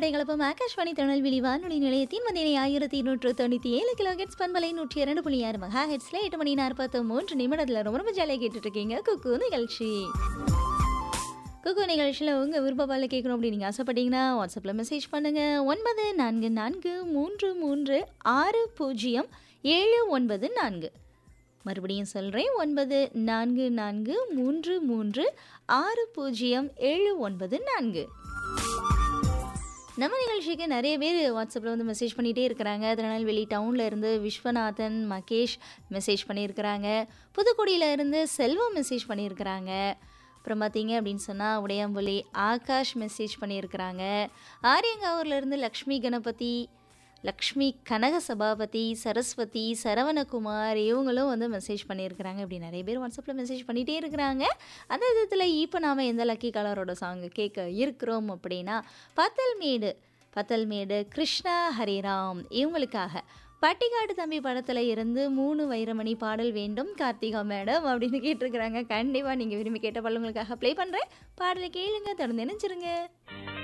பாட்டை கலப்பம் ஆகாஷ்வாணி திருநெல்வேலி வானொலி நிலையத்தின் மதியை ஆயிரத்தி நூற்று தொண்ணூற்றி ஏழு கிலோ ஹெட்ஸ் பண்பலை நூற்றி இரண்டு புள்ளி ஆறு மகா ஹெட்ஸ்ல எட்டு மணி நாற்பத்தி மூன்று நிமிடத்தில் ரொம்ப ரொம்ப ஜாலியாக கேட்டுட்டு இருக்கீங்க குக்கு நிகழ்ச்சி குக்கு நிகழ்ச்சியில் உங்கள் விருப்பப்பால் கேட்கணும் அப்படின்னு நீங்கள் ஆசைப்பட்டீங்கன்னா வாட்ஸ்அப்பில் மெசேஜ் பண்ணுங்கள் ஒன்பது நான்கு நான்கு மூன்று மூன்று ஆறு பூஜ்ஜியம் ஏழு ஒன்பது நான்கு மறுபடியும் சொல்கிறேன் ஒன்பது நான்கு நான்கு மூன்று மூன்று ஆறு பூஜ்ஜியம் ஏழு ஒன்பது நான்கு நம்ம நிகழ்ச்சிக்கு நிறைய பேர் வாட்ஸ்அப்பில் வந்து மெசேஜ் பண்ணிகிட்டே இருக்கிறாங்க திருநெல்வேலி டவுனில் இருந்து விஸ்வநாதன் மகேஷ் மெசேஜ் பண்ணியிருக்கிறாங்க புதுக்குடியில இருந்து செல்வம் மெசேஜ் பண்ணியிருக்கிறாங்க அப்புறம் பார்த்தீங்க அப்படின்னு சொன்னால் உடையாம்புலி ஆகாஷ் மெசேஜ் பண்ணியிருக்கிறாங்க ஆரியங்காவூர்ல இருந்து லக்ஷ்மி கணபதி லக்ஷ்மி கனக சபாபதி சரஸ்வதி சரவணகுமார் இவங்களும் வந்து மெசேஜ் பண்ணியிருக்கிறாங்க இப்படி நிறைய பேர் வாட்ஸ்அப்பில் மெசேஜ் பண்ணிகிட்டே இருக்கிறாங்க அந்த விதத்தில் இப்போ நாம் எந்த லக்கி கலரோட சாங்கு கேட்க இருக்கிறோம் அப்படின்னா பத்தல்மேடு பத்தல்மேடு கிருஷ்ணா ஹரிராம் இவங்களுக்காக பட்டிக்காடு தம்பி படத்தில் இருந்து மூணு வைரமணி பாடல் வேண்டும் கார்த்திகா மேடம் அப்படின்னு கேட்டிருக்கிறாங்க கண்டிப்பாக நீங்கள் விரும்பி கேட்ட பாடல் உங்களுக்காக ப்ளே பண்ணுறேன் பாடலை கேளுங்க தொடர்ந்து நினைச்சிருங்க